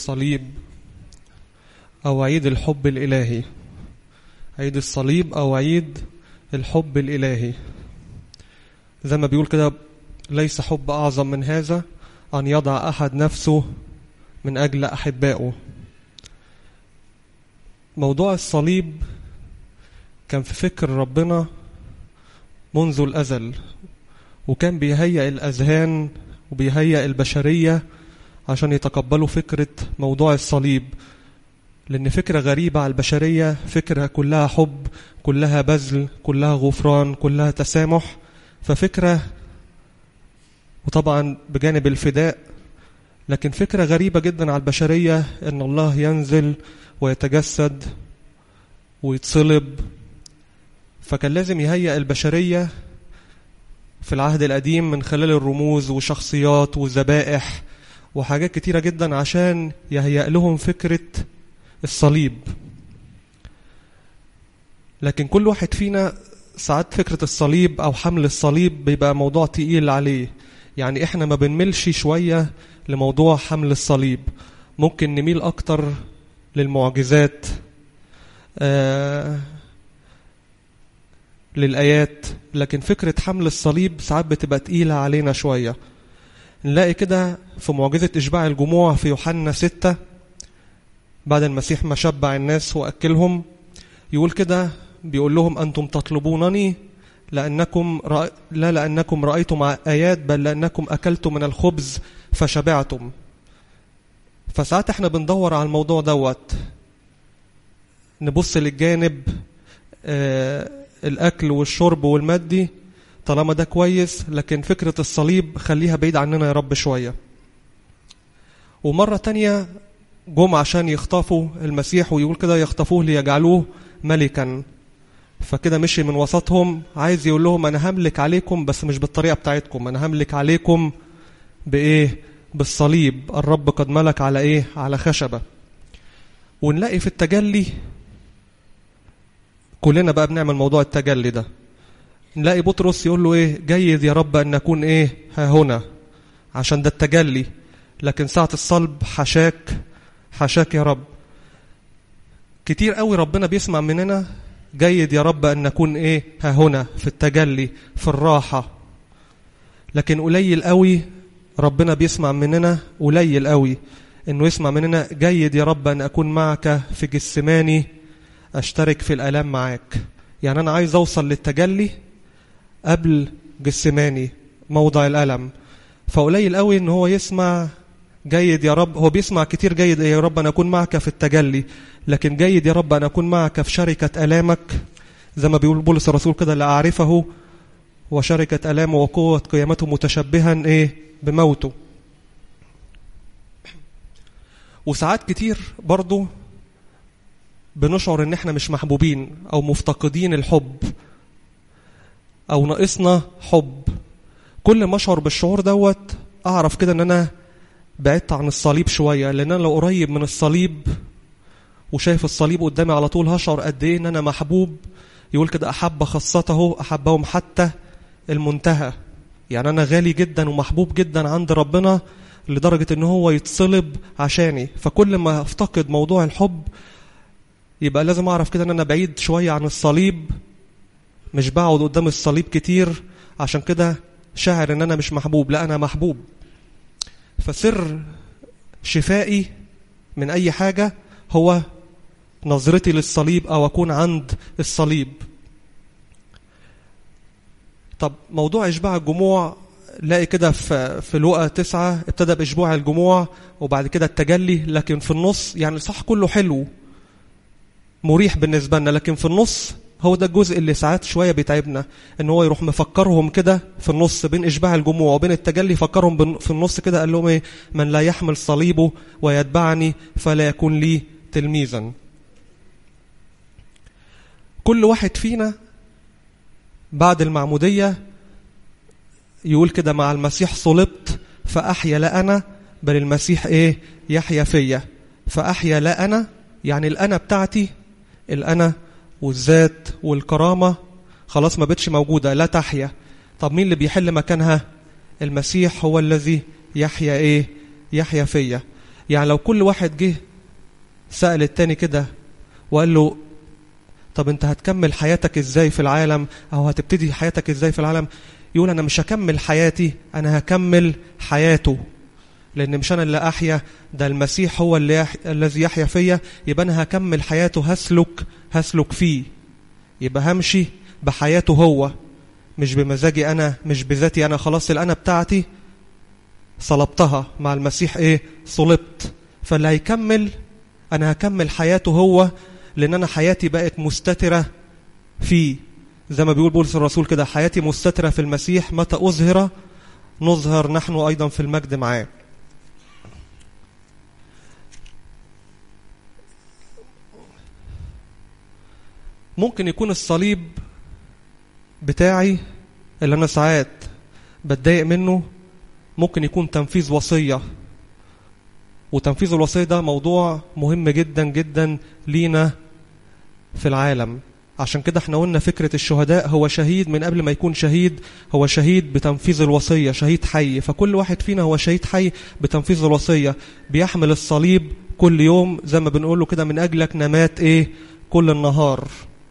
الصليب أو عيد الحب الإلهي عيد الصليب أو عيد الحب الإلهي زي ما بيقول كده ليس حب أعظم من هذا أن يضع أحد نفسه من أجل أحبائه موضوع الصليب كان في فكر ربنا منذ الأزل وكان بيهيئ الأذهان وبيهيئ البشرية عشان يتقبلوا فكرة موضوع الصليب لأن فكرة غريبة على البشرية فكرة كلها حب كلها بذل كلها غفران كلها تسامح ففكرة وطبعا بجانب الفداء لكن فكرة غريبة جدا على البشرية أن الله ينزل ويتجسد ويتصلب فكان لازم يهيئ البشرية في العهد القديم من خلال الرموز وشخصيات وذبائح وحاجات كتيرة جدا عشان يهيئ لهم فكرة الصليب لكن كل واحد فينا ساعات فكرة الصليب أو حمل الصليب بيبقى موضوع تقيل عليه يعني إحنا ما بنملش شوية لموضوع حمل الصليب ممكن نميل أكتر للمعجزات آه للآيات لكن فكرة حمل الصليب ساعات بتبقى تقيلة علينا شوية نلاقي كده في معجزة إشباع الجموع في يوحنا ستة بعد المسيح ما شبع الناس وأكلهم يقول كده بيقول لهم أنتم تطلبونني لأنكم رأ... لا لأنكم رأيتم آيات بل لأنكم أكلتم من الخبز فشبعتم فساعات احنا بندور على الموضوع دوت نبص للجانب آه الأكل والشرب والمادي طالما ده كويس لكن فكرة الصليب خليها بعيد عننا يا رب شوية ومرة تانية جم عشان يخطفوا المسيح ويقول كده يخطفوه ليجعلوه ملكا فكده مشي من وسطهم عايز يقول لهم أنا هملك عليكم بس مش بالطريقة بتاعتكم أنا هملك عليكم بإيه بالصليب الرب قد ملك على إيه على خشبة ونلاقي في التجلي كلنا بقى بنعمل موضوع التجلي ده نلاقي بطرس يقول له ايه جيد يا رب ان نكون ايه ها هنا عشان ده التجلي لكن ساعة الصلب حشاك حشاك يا رب كتير قوي ربنا بيسمع مننا جيد يا رب ان نكون ايه ها هنا في التجلي في الراحة لكن قليل قوي ربنا بيسمع مننا قليل قوي انه يسمع مننا جيد يا رب ان اكون معك في جسماني اشترك في الالام معاك يعني انا عايز اوصل للتجلي قبل جسماني موضع الالم فقليل قوي ان هو يسمع جيد يا رب هو بيسمع كتير جيد يا رب انا اكون معك في التجلي لكن جيد يا رب انا اكون معك في شركه الامك زي ما بيقول بولس الرسول كده لا اعرفه وشركه الامه وقوه قيامته متشبها ايه بموته وساعات كتير برضه بنشعر ان احنا مش محبوبين او مفتقدين الحب او ناقصنا حب كل ما اشعر بالشعور دوت اعرف كده ان انا بعدت عن الصليب شويه لان انا لو قريب من الصليب وشايف الصليب قدامي على طول هشعر قد ايه ان انا محبوب يقول كده احب خاصته احبهم حتى المنتهى يعني انا غالي جدا ومحبوب جدا عند ربنا لدرجه ان هو يتصلب عشاني فكل ما افتقد موضوع الحب يبقى لازم اعرف كده ان انا بعيد شويه عن الصليب مش بقعد قدام الصليب كتير عشان كده شاعر ان انا مش محبوب لا انا محبوب فسر شفائي من اي حاجه هو نظرتي للصليب او اكون عند الصليب طب موضوع اشباع الجموع لاقي كده في في لقا تسعة ابتدى باشباع الجموع وبعد كده التجلي لكن في النص يعني صح كله حلو مريح بالنسبة لنا لكن في النص هو ده الجزء اللي ساعات شوية بيتعبنا ان هو يروح مفكرهم كده في النص بين اشباع الجموع وبين التجلي فكرهم في النص كده قال لهم ايه من لا يحمل صليبه ويتبعني فلا يكون لي تلميذا كل واحد فينا بعد المعمودية يقول كده مع المسيح صلبت فأحيا لا أنا بل المسيح إيه يحيا فيا فأحيا لا أنا يعني الأنا بتاعتي الأنا والذات والكرامة خلاص ما بقتش موجودة لا تحيا طب مين اللي بيحل مكانها المسيح هو الذي يحيا ايه يحيا فيا يعني لو كل واحد جه سأل التاني كده وقال له طب انت هتكمل حياتك ازاي في العالم او هتبتدي حياتك ازاي في العالم يقول انا مش هكمل حياتي انا هكمل حياته لان مش انا اللي احيا ده المسيح هو اللي يح... الذي يحيا فيا يبقى انا هكمل حياته هسلك هسلك فيه يبقى همشي بحياته هو مش بمزاجي انا مش بذاتي انا خلاص الانا بتاعتي صلبتها مع المسيح ايه صلبت فاللي هيكمل انا هكمل حياته هو لان انا حياتي بقت مستتره فيه زي ما بيقول بولس الرسول كده حياتي مستتره في المسيح متى اظهر نظهر نحن ايضا في المجد معاه ممكن يكون الصليب بتاعي اللي انا ساعات بتضايق منه ممكن يكون تنفيذ وصيه وتنفيذ الوصيه ده موضوع مهم جدا جدا لينا في العالم عشان كده احنا قلنا فكرة الشهداء هو شهيد من قبل ما يكون شهيد هو شهيد بتنفيذ الوصية شهيد حي فكل واحد فينا هو شهيد حي بتنفيذ الوصية بيحمل الصليب كل يوم زي ما بنقول له كده من أجلك نمات ايه كل النهار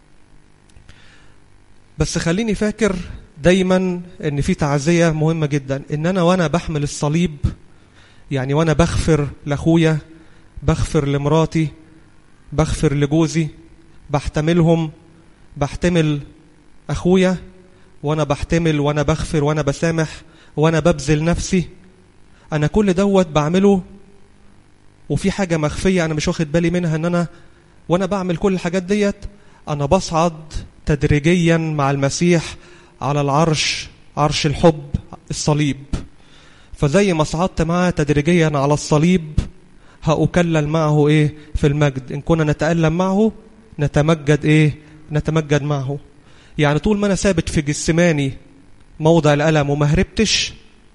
بس خليني فاكر دايما ان في تعزية مهمة جدا ان انا وانا بحمل الصليب يعني وانا بغفر لاخويا بغفر لمراتي بغفر لجوزي بحتملهم بحتمل اخويا وانا بحتمل وانا بغفر وانا بسامح وانا ببذل نفسي انا كل دوت بعمله وفي حاجه مخفيه انا مش واخد بالي منها ان انا وانا بعمل كل الحاجات ديت انا بصعد تدريجيا مع المسيح على العرش عرش الحب الصليب فزي ما صعدت معاه تدريجيا على الصليب هأكلل معه ايه في المجد ان كنا نتألم معه نتمجد ايه نتمجد معه يعني طول ما انا ثابت في جسماني موضع الألم وما هربتش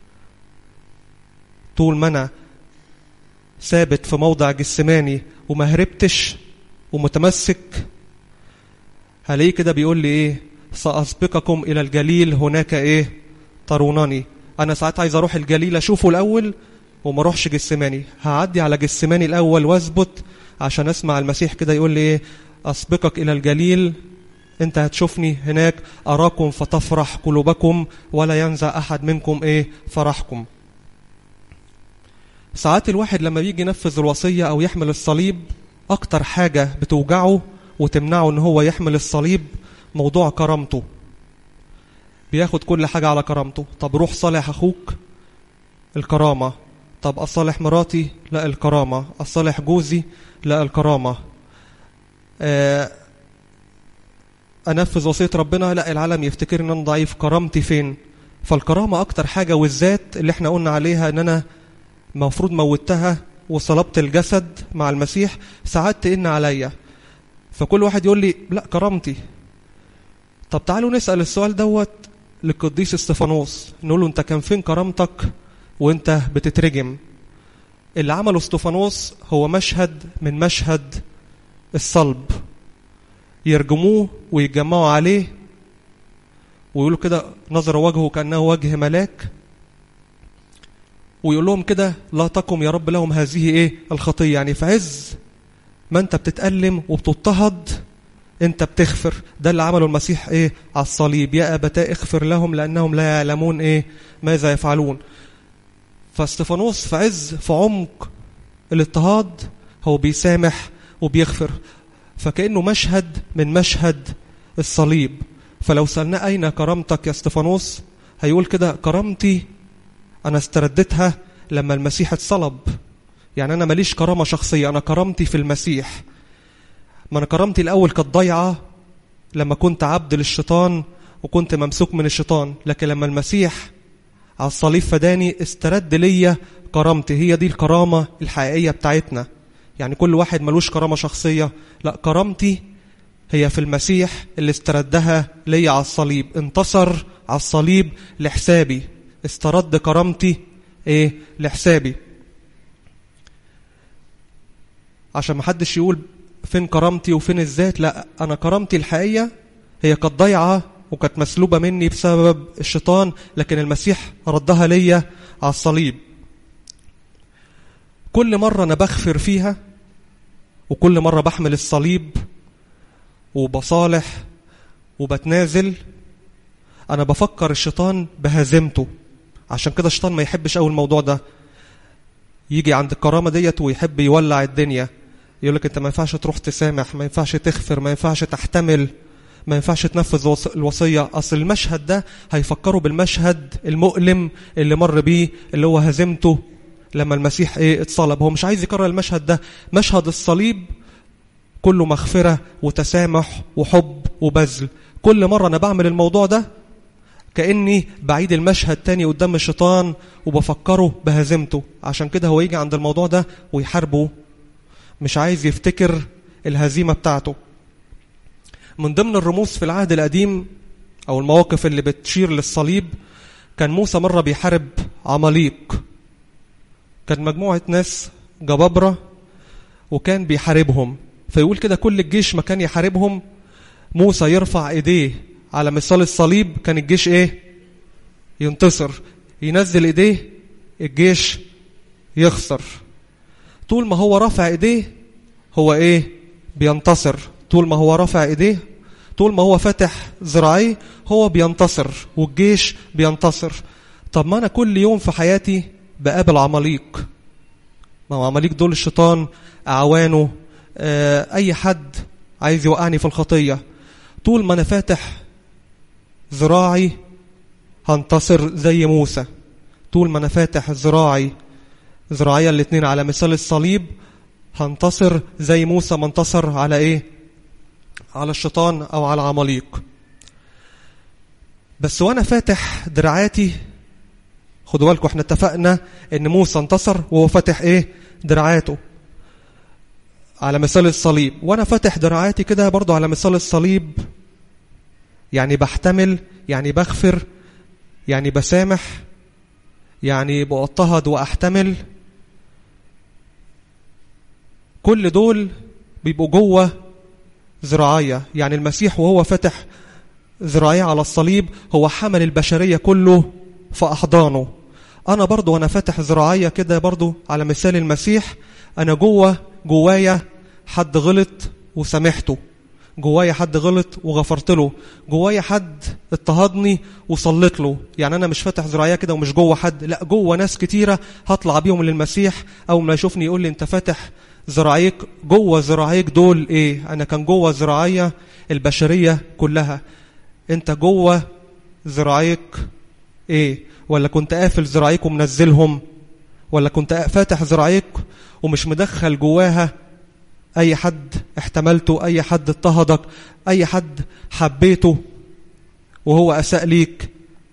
طول ما انا ثابت في موضع جسماني وما هربتش ومتمسك هلاقيه كده بيقول لي ايه سأسبقكم إلى الجليل هناك ايه ترونني انا ساعات عايز اروح الجليل اشوفه الاول وما اروحش جسماني هعدي على جسماني الاول واثبت عشان اسمع المسيح كده يقول لي ايه اسبقك الى الجليل انت هتشوفني هناك اراكم فتفرح قلوبكم ولا ينزع احد منكم ايه فرحكم ساعات الواحد لما بيجي ينفذ الوصيه او يحمل الصليب اكتر حاجه بتوجعه وتمنعه ان هو يحمل الصليب موضوع كرامته بياخد كل حاجة على كرامته طب روح صالح أخوك الكرامة طب أصالح مراتي لا الكرامة أصالح جوزي لا الكرامة آه أنفذ وصية ربنا لا العالم يفتكر إن أنا ضعيف كرامتي فين فالكرامة أكتر حاجة والذات اللي احنا قلنا عليها إن أنا المفروض موتها وصلبت الجسد مع المسيح ساعات تئن عليا فكل واحد يقول لي لا كرامتي طب تعالوا نسأل السؤال دوت للقديس استفانوس نقول له انت كان فين كرامتك وانت بتترجم اللي عمله استفانوس هو مشهد من مشهد الصلب يرجموه ويتجمعوا عليه ويقولوا كده نظر وجهه كأنه وجه ملاك ويقول لهم كده لا تقم يا رب لهم هذه ايه الخطية يعني في عز ما انت بتتألم وبتضطهد انت بتغفر ده اللي عمله المسيح ايه على الصليب يا ابتاه اغفر لهم لانهم لا يعلمون ايه ماذا يفعلون فاستفانوس في عز في عمق الاضطهاد هو بيسامح وبيغفر فكانه مشهد من مشهد الصليب فلو سالناه اين كرامتك يا استفانوس هيقول كده كرامتي انا استردتها لما المسيح اتصلب يعني انا ماليش كرامه شخصيه انا كرامتي في المسيح ما انا كرامتي الاول كانت ضايعه لما كنت عبد للشيطان وكنت ممسوك من الشيطان لكن لما المسيح على الصليب فداني استرد ليا كرامتي هي دي الكرامه الحقيقيه بتاعتنا يعني كل واحد ملوش كرامه شخصيه لا كرامتي هي في المسيح اللي استردها ليا على الصليب انتصر على الصليب لحسابي استرد كرامتي ايه لحسابي عشان محدش يقول فين كرامتي وفين الذات لا انا كرامتي الحقيقيه هي كانت ضايعه وكانت مسلوبه مني بسبب الشيطان لكن المسيح ردها ليا على الصليب كل مرة أنا بغفر فيها وكل مرة بحمل الصليب وبصالح وبتنازل أنا بفكر الشيطان بهزيمته عشان كده الشيطان ما يحبش أول الموضوع ده يجي عند الكرامة ديت ويحب يولع الدنيا يقول لك أنت ما ينفعش تروح تسامح ما ينفعش تغفر ما ينفعش تحتمل ما ينفعش تنفذ الوصية أصل المشهد ده هيفكروا بالمشهد المؤلم اللي مر بيه اللي هو هزمته لما المسيح ايه اتصلب هو مش عايز يكرر المشهد ده مشهد الصليب كله مغفرة وتسامح وحب وبذل كل مرة أنا بعمل الموضوع ده كأني بعيد المشهد تاني قدام الشيطان وبفكره بهزمته عشان كده هو يجي عند الموضوع ده ويحاربه مش عايز يفتكر الهزيمة بتاعته من ضمن الرموز في العهد القديم أو المواقف اللي بتشير للصليب كان موسى مرة بيحارب عماليق كان مجموعة ناس جبابرة وكان بيحاربهم فيقول كده كل الجيش ما كان يحاربهم موسى يرفع ايديه على مثال الصليب كان الجيش ايه ينتصر ينزل ايديه الجيش يخسر طول ما هو رافع ايديه هو ايه بينتصر طول ما هو رافع ايديه طول ما هو فاتح ذراعيه هو بينتصر والجيش بينتصر طب ما انا كل يوم في حياتي بقابل عماليق ما هو عماليق دول الشيطان اعوانه آه اي حد عايز يوقعني في الخطيه طول ما انا فاتح ذراعي هنتصر زي موسى طول ما انا فاتح ذراعي ذراعي الاتنين على مثال الصليب هنتصر زي موسى ما انتصر على ايه على الشيطان او على عماليق بس وانا فاتح دراعاتي خدوا بالكم احنا اتفقنا ان موسى انتصر وهو فاتح ايه دراعاته على مثال الصليب وانا فاتح دراعاتي كده برضو على مثال الصليب يعني بحتمل يعني بغفر يعني بسامح يعني بأضطهد وأحتمل كل دول بيبقوا جوه ذراعية يعني المسيح وهو فاتح ذراعيه على الصليب هو حمل البشرية كله في أحضانه أنا برضو وأنا فاتح ذراعية كده برضو على مثال المسيح أنا جوه جوايا حد غلط وسامحته جوايا حد غلط وغفرت له جوايا حد اضطهدني وصليت له يعني انا مش فاتح ذراعيه كده ومش جوه حد لا جوه ناس كتيره هطلع بيهم للمسيح اول ما يشوفني يقول لي انت فاتح ذراعيك جوه ذراعيك دول ايه انا كان جوه ذراعيه البشريه كلها انت جوه ذراعيك ايه ولا كنت قافل ذراعيك ومنزلهم ولا كنت فاتح ذراعيك ومش مدخل جواها اي حد احتملته اي حد اضطهدك اي حد حبيته وهو اساء ليك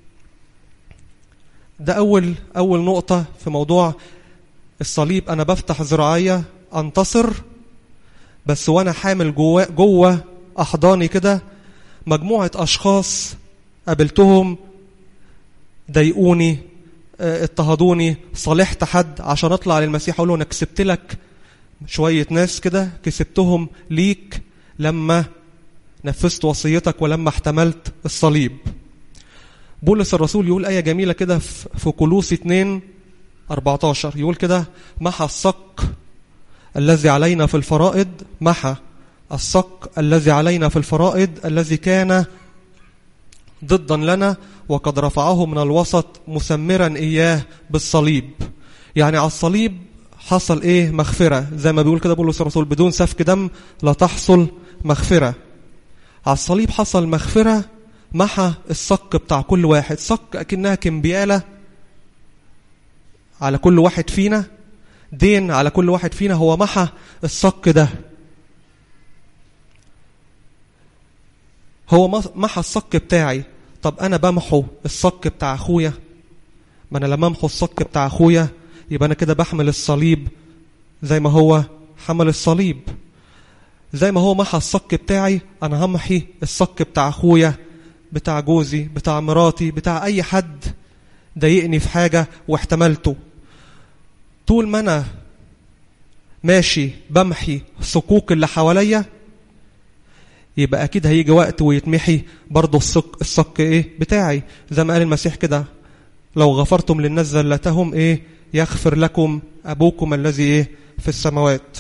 ده اول اول نقطه في موضوع الصليب انا بفتح ذراعيه انتصر بس وانا حامل جوه جوه احضاني كده مجموعه اشخاص قابلتهم ضايقوني اضطهدوني صالحت حد عشان اطلع للمسيح اقول له انا كسبت لك شوية ناس كده كسبتهم ليك لما نفذت وصيتك ولما احتملت الصليب بولس الرسول يقول آية جميلة كده في كلوس 2 14 يقول كده محى الصك الذي علينا في الفرائض محى الصك الذي علينا في الفرائض الذي كان ضدا لنا وقد رفعه من الوسط مسمرا إياه بالصليب يعني على الصليب حصل ايه مغفرة زي ما بيقول كده بولس الرسول بدون سفك دم لا تحصل مغفرة على الصليب حصل مغفرة محى الصك بتاع كل واحد صك أكنها كمبيالة على كل واحد فينا دين على كل واحد فينا هو محى الصك ده هو محى الصك بتاعي طب أنا بمحو الصك بتاع أخويا ما أنا لما أمحو الصك بتاع أخويا يبقى أنا كده بحمل الصليب زي ما هو حمل الصليب زي ما هو محى الصك بتاعي أنا همحي الصك بتاع أخويا بتاع جوزي بتاع مراتي بتاع أي حد ضايقني في حاجة واحتملته طول ما أنا ماشي بمحي صكوك اللي حواليا يبقى أكيد هيجي وقت ويتمحي برضه الصك, الصك إيه بتاعي زي ما قال المسيح كده لو غفرتم للناس زلتهم إيه يغفر لكم أبوكم الذي إيه في السماوات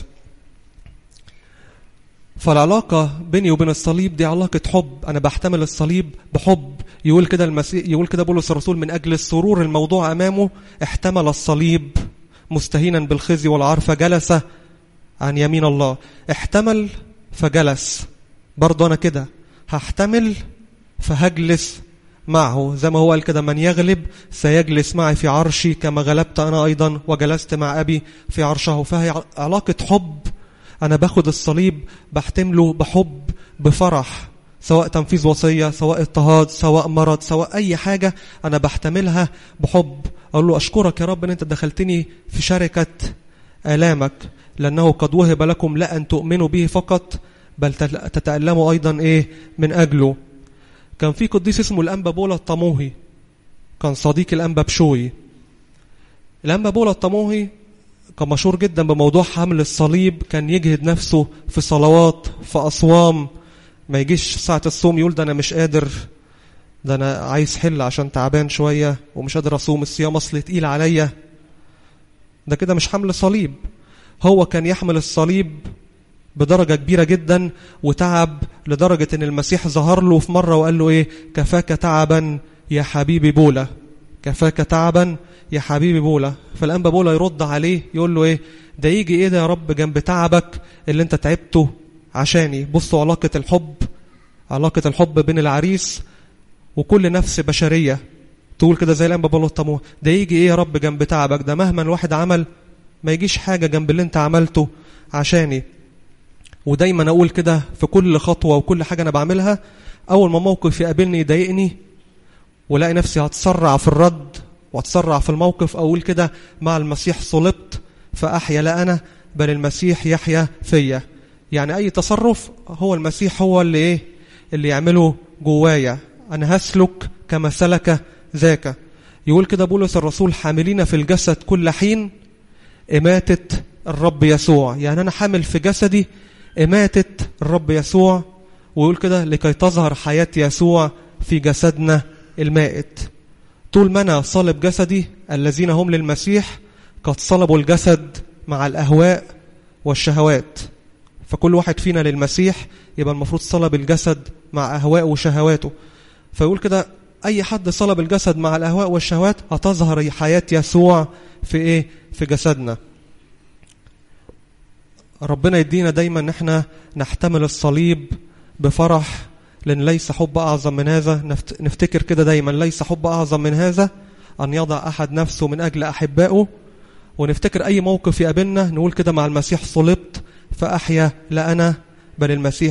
فالعلاقة بيني وبين الصليب دي علاقة حب أنا بحتمل الصليب بحب يقول كده المسيح يقول كده بولس الرسول من أجل السرور الموضوع أمامه احتمل الصليب مستهينا بالخزي والعار فجلس عن يمين الله احتمل فجلس برضه أنا كده هحتمل فهجلس معه زي ما هو قال كده من يغلب سيجلس معي في عرشي كما غلبت أنا أيضا وجلست مع أبي في عرشه فهي علاقة حب أنا باخد الصليب بحتمله بحب بفرح سواء تنفيذ وصية سواء اضطهاد سواء مرض سواء أي حاجة أنا بحتملها بحب أقول له أشكرك يا رب أن أنت دخلتني في شركة آلامك لأنه قد وهب لكم لا أن تؤمنوا به فقط بل تتألموا أيضا إيه من أجله كان في قديس اسمه الأنبا بولا الطموهي كان صديق الأنبا بشوي الأنبا بولا الطموهي كان مشهور جدا بموضوع حمل الصليب كان يجهد نفسه في صلوات في أصوام ما يجيش ساعة الصوم يقول ده أنا مش قادر ده أنا عايز حل عشان تعبان شوية ومش قادر أصوم الصيام أصل تقيل عليا ده كده مش حمل صليب هو كان يحمل الصليب بدرجة كبيرة جدا وتعب لدرجة ان المسيح ظهر له في مرة وقال له ايه كفاك تعبا يا حبيبي بولا كفاك تعبا يا حبيبي بولا فالانبا بولا يرد عليه يقول له ايه ده يجي ايه ده يا رب جنب تعبك اللي انت تعبته عشاني بصوا علاقة الحب علاقة الحب بين العريس وكل نفس بشرية تقول كده زي الانبا بولا الطموح ده يجي ايه يا رب جنب تعبك ده مهما الواحد عمل ما يجيش حاجة جنب اللي انت عملته عشاني ودايما اقول كده في كل خطوه وكل حاجه انا بعملها اول ما موقف يقابلني يضايقني ولاقي نفسي هتسرع في الرد واتسرع في الموقف اقول كده مع المسيح صلبت فاحيا لا انا بل المسيح يحيا فيا يعني اي تصرف هو المسيح هو اللي ايه اللي يعمله جوايا انا هسلك كما سلك ذاك يقول كده بولس الرسول حاملين في الجسد كل حين إماتة الرب يسوع يعني أنا حامل في جسدي إماتة الرب يسوع ويقول كده لكي تظهر حياة يسوع في جسدنا المائت طول ما أنا صلب جسدي الذين هم للمسيح قد صلبوا الجسد مع الأهواء والشهوات فكل واحد فينا للمسيح يبقى المفروض صلب الجسد مع أهواء وشهواته فيقول كده أي حد صلب الجسد مع الأهواء والشهوات هتظهر حياة يسوع في إيه؟ في جسدنا ربنا يدينا دايما ان احنا نحتمل الصليب بفرح لان ليس حب اعظم من هذا نفتكر كده دايما ليس حب اعظم من هذا ان يضع احد نفسه من اجل احبائه ونفتكر اي موقف يقابلنا نقول كده مع المسيح صلبت فاحيا لا انا بل المسيح